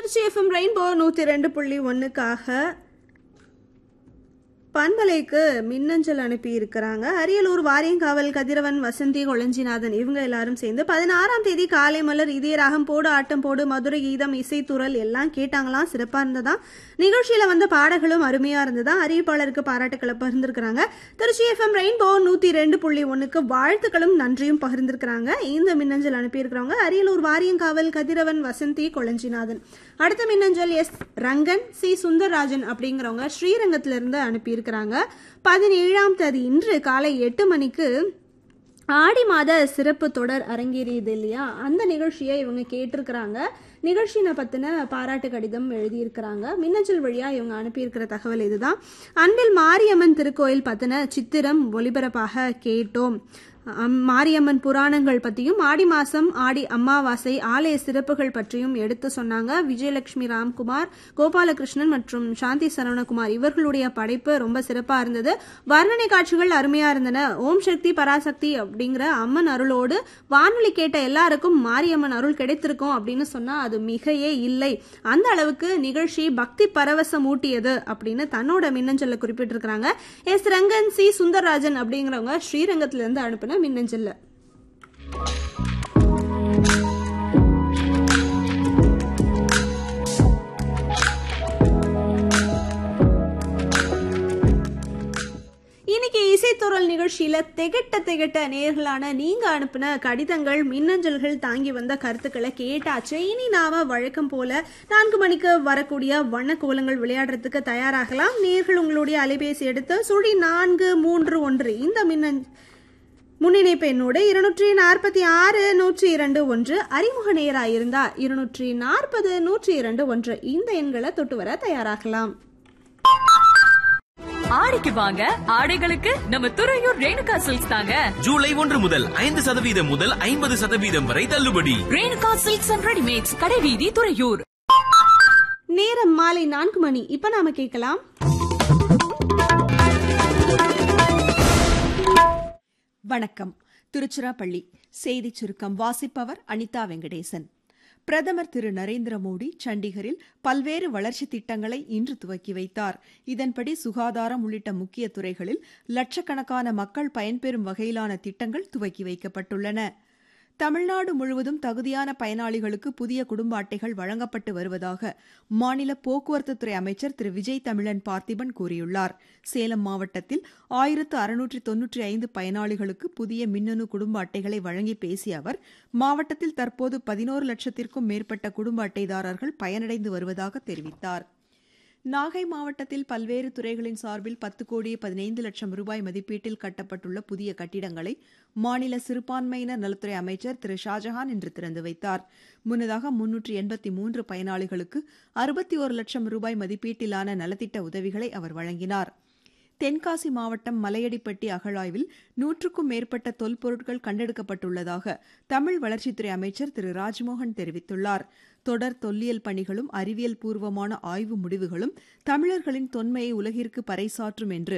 Trichy FM rainbow நூற்றி ரெண்டு புள்ளி ஒன்றுக்காக பண்பலைக்கு மின்னஞ்சல் அனுப்பி இருக்கிறாங்க அரியலூர் வாரியங்காவல் கதிரவன் வசந்தி கொளஞ்சிநாதன் இவங்க எல்லாரும் சேர்ந்து பதினாறாம் தேதி காலை மலர் இதய ராகம் போடு ஆட்டம் போடு மதுரை கீதம் இசைத்துறல் எல்லாம் கேட்டாங்களாம் சிறப்பா இருந்ததா நிகழ்ச்சியில வந்த பாடல்களும் அருமையா இருந்ததா அறிவிப்பாளருக்கு பாராட்டுக்களை பகிர்ந்திருக்கிறாங்க திருச்சி எஃப்எம் ரெயின்போ நூத்தி ரெண்டு புள்ளி ஒன்னுக்கு வாழ்த்துக்களும் நன்றியும் பகிர்ந்திருக்கிறாங்க இந்த மின்னஞ்சல் அனுப்பியிருக்கிறவங்க அரியலூர் வாரியங்காவல் கதிரவன் வசந்தி கொளஞ்சிநாதன் அடுத்த மின்னஞ்சல் எஸ் ரங்கன் சி சுந்தரராஜன் அப்படிங்கிறவங்க ஸ்ரீரங்கத்துல இருந்து அனுப்பியிருக்கிறாங்க பதினேழாம் தேதி இன்று காலை எட்டு மணிக்கு ஆடி மாத சிறப்பு தொடர் அரங்கேறியது இல்லையா அந்த நிகழ்ச்சியை இவங்க கேட்டிருக்கிறாங்க நிகழ்ச்சியினை பற்றின பாராட்டு கடிதம் எழுதியிருக்கிறாங்க மின்னஞ்சல் வழியாக இவங்க அனுப்பியிருக்கிற தகவல் இதுதான் அன்பில் மாரியம்மன் திருக்கோயில் பற்றின சித்திரம் ஒளிபரப்பாக கேட்டோம் அம், மாரியம்மன் புராணங்கள் பற்றியும் ஆடி மாதம் ஆடி அமாவாசை ஆலய சிறப்புகள் பற்றியும் எடுத்து சொன்னாங்க விஜயலட்சுமி ராம்குமார் கோபாலகிருஷ்ணன் மற்றும் சாந்தி சரவணகுமார் இவர்களுடைய படைப்பு ரொம்ப சிறப்பாக இருந்தது வர்ணனை காட்சிகள் அருமையாக இருந்தன ஓம் சக்தி பராசக்தி அப்படிங்கிற அம்மன் அருளோடு வானொலி கேட்ட எல்லாருக்கும் மாரியம்மன் அருள் கிடைத்திருக்கும் அப்படின்னு சொன்னால் அது மிகையே இல்லை அந்த அளவுக்கு நிகழ்ச்சி பக்தி பரவசம் ஊட்டியது அப்படின்னு தன்னோட மின்னஞ்சல்ல குறிப்பிட்டிருக்கிறாங்க எஸ் ரங்கன் சி சுந்தரராஜன் அப்படிங்கிறவங்க ஸ்ரீரங்கத்துல இருந்து அனுப்பின மின்னஞ்சல்ல இன்னைக்கு இசைத்துறல் நிகழ்ச்சியில திகட்ட திகட்ட நேர்களான நீங்க அனுப்பின கடிதங்கள் மின்னஞ்சல்கள் தாங்கி வந்த கருத்துக்களை கேட்டாச்சு இனி நாம வழக்கம் போல நான்கு மணிக்கு வரக்கூடிய வண்ண கோலங்கள் விளையாடுறதுக்கு தயாராகலாம் நேர்கள் உங்களுடைய அலைபேசி எடுத்து சுழி நான்கு மூன்று ஒன்று இந்த மின்னஞ்ச முன்னிணைப்பு என்னோடு இருநூற்றி நாற்பத்தி ஆறு நூற்றி இரண்டு ஒன்று அறிமுக நேராக இருந்தா இருநூற்றி நாற்பது நூற்றி இரண்டு ஒன்று இந்த எண்களை தொட்டு வர தயாராகலாம் ஆடிக்கு வாங்க ஆடைகளுக்கு நம்ம துறையூர் ரேணுகா சில்க்ஸ் தாங்க ஜூலை ஒன்று முதல் ஐந்து சதவீதம் முதல் ஐம்பது சதவீதம் வரை தள்ளுபடி ரேணுகா சில்க்ஸ் அண்ட் ரெடிமேட்ஸ் கடைவீதி துறையூர் நேரம் மாலை நான்கு மணி இப்ப நாம கேட்கலாம் வணக்கம் திருச்சிராப்பள்ளி செய்திச் சுருக்கம் வாசிப்பவர் அனிதா வெங்கடேசன் பிரதமர் திரு நரேந்திர மோடி சண்டிகரில் பல்வேறு வளர்ச்சித் திட்டங்களை இன்று துவக்கி வைத்தார் இதன்படி சுகாதாரம் உள்ளிட்ட முக்கிய துறைகளில் லட்சக்கணக்கான மக்கள் பயன்பெறும் வகையிலான திட்டங்கள் துவக்கி வைக்கப்பட்டுள்ளன தமிழ்நாடு முழுவதும் தகுதியான பயனாளிகளுக்கு புதிய குடும்ப அட்டைகள் வழங்கப்பட்டு வருவதாக மாநில போக்குவரத்துத்துறை அமைச்சர் திரு விஜய் தமிழன் பார்த்திபன் கூறியுள்ளார் சேலம் மாவட்டத்தில் ஆயிரத்து அறுநூற்றி தொன்னூற்றி ஐந்து பயனாளிகளுக்கு புதிய மின்னணு குடும்ப அட்டைகளை வழங்கி பேசிய அவர் மாவட்டத்தில் தற்போது பதினோரு லட்சத்திற்கும் மேற்பட்ட குடும்ப அட்டைதாரர்கள் பயனடைந்து வருவதாக தெரிவித்தார் நாகை மாவட்டத்தில் பல்வேறு துறைகளின் சார்பில் பத்து கோடியே பதினைந்து லட்சம் ரூபாய் மதிப்பீட்டில் கட்டப்பட்டுள்ள புதிய கட்டிடங்களை மாநில சிறுபான்மையினர் நலத்துறை அமைச்சர் திரு ஷாஜஹான் இன்று திறந்து வைத்தார் முன்னதாக முன்னூற்றி எண்பத்தி மூன்று பயனாளிகளுக்கு அறுபத்தி ஒரு லட்சம் ரூபாய் மதிப்பீட்டிலான நலத்திட்ட உதவிகளை அவர் வழங்கினார் தென்காசி மாவட்டம் மலையடிப்பட்டி அகழாய்வில் நூற்றுக்கும் மேற்பட்ட தொல்பொருட்கள் கண்டெடுக்கப்பட்டுள்ளதாக தமிழ் வளர்ச்சித்துறை அமைச்சர் திரு ராஜ்மோகன் தெரிவித்துள்ளார் தொடர் தொல்லியல் பணிகளும் அறிவியல் பூர்வமான ஆய்வு முடிவுகளும் தமிழர்களின் தொன்மையை உலகிற்கு பறைசாற்றும் என்று